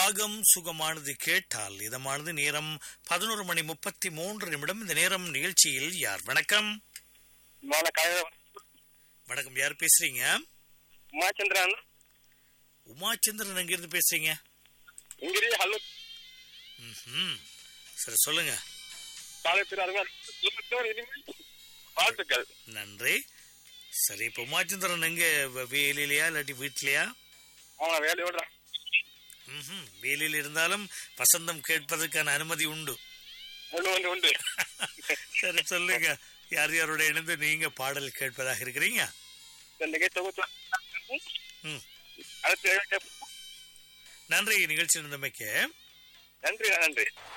ராகம் சுகமானது கேட்டால் இதமானது நேரம் பதினோரு மணி முப்பத்தி மூன்று நிமிடம் இந்த நேரம் நிகழ்ச்சியில் யார் வணக்கம் மேல காலையில வணக்கம் யார் பேசுறீங்க உமாச்சந்திரன் உமாச்சந்திரன் எங்கிருந்து பேசுறீங்க இங்கிருந்து ஹலோ ம்ஹும். சரி சொல்லுங்க காலை பேர் அருமையா இனிமேல் வாழ்த்துக்கள் நன்றி சரி இப்ப உமாச்சந்திரன் எங்க வ- வேலையிலயா இல்லாட்டி வீட்லயா அவங்கள வேலையோட ம்ஹும். வேலையில் இருந்தாலும் வசந்தம் கேட்பதற்கான அனுமதி உண்டு ஒண்ணு ஒன்று உண்டு சரி சொல்லுங்க யார் யாரோட இணைந்து நீங்க பாடல் கேட்பதாக இருக்கிறீங்க இந்த நிகழ்ச்சி தொகுத்து ம். அடுத்து நன்றி நிகழ்ச்சி இருந்தமைக்கு நன்றி நன்றி